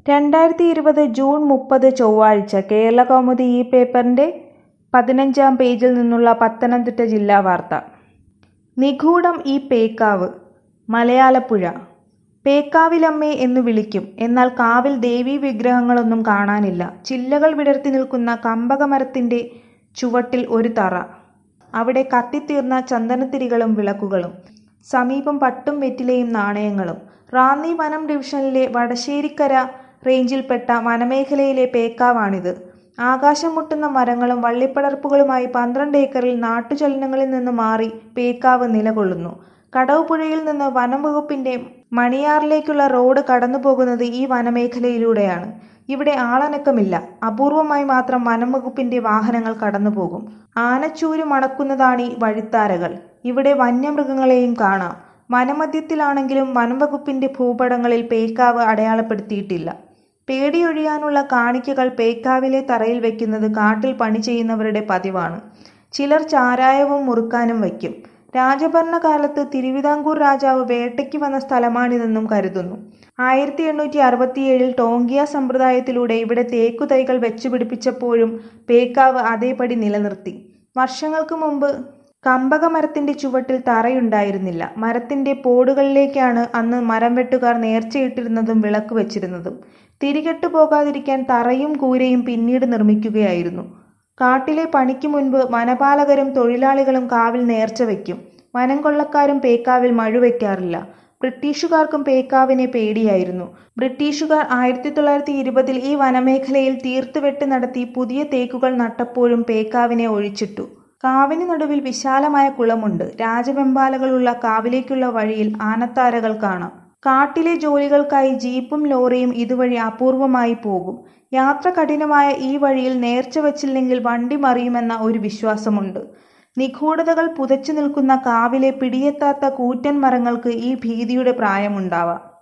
രണ്ടായിരത്തി ഇരുപത് ജൂൺ മുപ്പത് ചൊവ്വാഴ്ച കേരളകൗമുദി ഈ പേപ്പറിന്റെ പതിനഞ്ചാം പേജിൽ നിന്നുള്ള പത്തനംതിട്ട ജില്ലാ വാർത്ത നിഗൂഢം ഈ പേക്കാവ് മലയാലപ്പുഴ പേക്കാവിലമ്മേ എന്നു വിളിക്കും എന്നാൽ കാവിൽ ദേവീ വിഗ്രഹങ്ങളൊന്നും കാണാനില്ല ചില്ലകൾ വിടർത്തി നിൽക്കുന്ന കമ്പകമരത്തിന്റെ ചുവട്ടിൽ ഒരു തറ അവിടെ കത്തിത്തീർന്ന ചന്ദനത്തിരികളും വിളക്കുകളും സമീപം പട്ടും വെറ്റിലയും നാണയങ്ങളും റാന്നി വനം ഡിവിഷനിലെ വടശ്ശേരിക്കര റേഞ്ചിൽപ്പെട്ട വനമേഖലയിലെ പേക്കാവാണിത് ആകാശം മുട്ടുന്ന മരങ്ങളും വള്ളിപ്പടർപ്പുകളുമായി പന്ത്രണ്ട് ഏക്കറിൽ നാട്ടുചലനങ്ങളിൽ നിന്ന് മാറി പേക്കാവ് നിലകൊള്ളുന്നു കടവുപുഴയിൽ നിന്ന് വനം വകുപ്പിന്റെ മണിയാറിലേക്കുള്ള റോഡ് കടന്നുപോകുന്നത് ഈ വനമേഖലയിലൂടെയാണ് ഇവിടെ ആളനക്കമില്ല അപൂർവമായി മാത്രം വനം വകുപ്പിന്റെ വാഹനങ്ങൾ കടന്നുപോകും ആനച്ചൂര് മണക്കുന്നതാണീ വഴിത്താരകൾ ഇവിടെ വന്യമൃഗങ്ങളെയും കാണാം വനമധ്യത്തിലാണെങ്കിലും വനം വകുപ്പിന്റെ ഭൂപടങ്ങളിൽ പേക്കാവ് അടയാളപ്പെടുത്തിയിട്ടില്ല പേടിയൊഴിയാനുള്ള കാണിക്കകൾ പേക്കാവിലെ തറയിൽ വയ്ക്കുന്നത് കാട്ടിൽ പണി ചെയ്യുന്നവരുടെ പതിവാണ് ചിലർ ചാരായവും മുറുക്കാനും വയ്ക്കും രാജഭരണകാലത്ത് തിരുവിതാംകൂർ രാജാവ് വേട്ടയ്ക്ക് വന്ന സ്ഥലമാണിതെന്നും കരുതുന്നു ആയിരത്തി എണ്ണൂറ്റി അറുപത്തിയേഴിൽ ടോങ്കിയ സമ്പ്രദായത്തിലൂടെ ഇവിടെ തേക്കുതൈകൾ വെച്ചുപിടിപ്പിച്ചപ്പോഴും പേക്കാവ് അതേപടി നിലനിർത്തി വർഷങ്ങൾക്ക് മുമ്പ് കമ്പകമരത്തിന്റെ ചുവട്ടിൽ തറയുണ്ടായിരുന്നില്ല മരത്തിന്റെ പോടുകളിലേക്കാണ് അന്ന് മരം വെട്ടുകാർ നേർച്ചയിട്ടിരുന്നതും വിളക്ക് വെച്ചിരുന്നതും തിരികെട്ടു പോകാതിരിക്കാൻ തറയും കൂരയും പിന്നീട് നിർമ്മിക്കുകയായിരുന്നു കാട്ടിലെ പണിക്ക് മുൻപ് വനപാലകരും തൊഴിലാളികളും കാവിൽ നേർച്ച വയ്ക്കും വനം കൊള്ളക്കാരും പേക്കാവിൽ മഴുവയ്ക്കാറില്ല ബ്രിട്ടീഷുകാർക്കും പേക്കാവിനെ പേടിയായിരുന്നു ബ്രിട്ടീഷുകാർ ആയിരത്തി തൊള്ളായിരത്തി ഇരുപതിൽ ഈ വനമേഖലയിൽ തീർത്തുവെട്ട് നടത്തി പുതിയ തേക്കുകൾ നട്ടപ്പോഴും പേക്കാവിനെ ഒഴിച്ചിട്ടു കാവിന് നടുവിൽ വിശാലമായ കുളമുണ്ട് രാജവെമ്പാലകളുള്ള കാവിലേക്കുള്ള വഴിയിൽ ആനത്താരകൾ കാണാം കാട്ടിലെ ജോലികൾക്കായി ജീപ്പും ലോറിയും ഇതുവഴി അപൂർവമായി പോകും യാത്ര കഠിനമായ ഈ വഴിയിൽ നേർച്ച വച്ചില്ലെങ്കിൽ വണ്ടി മറിയുമെന്ന ഒരു വിശ്വാസമുണ്ട് നിഗൂഢതകൾ പുതച്ചു നിൽക്കുന്ന കാവിലെ പിടിയെത്താത്ത കൂറ്റൻ മരങ്ങൾക്ക് ഈ ഭീതിയുടെ പ്രായമുണ്ടാവാം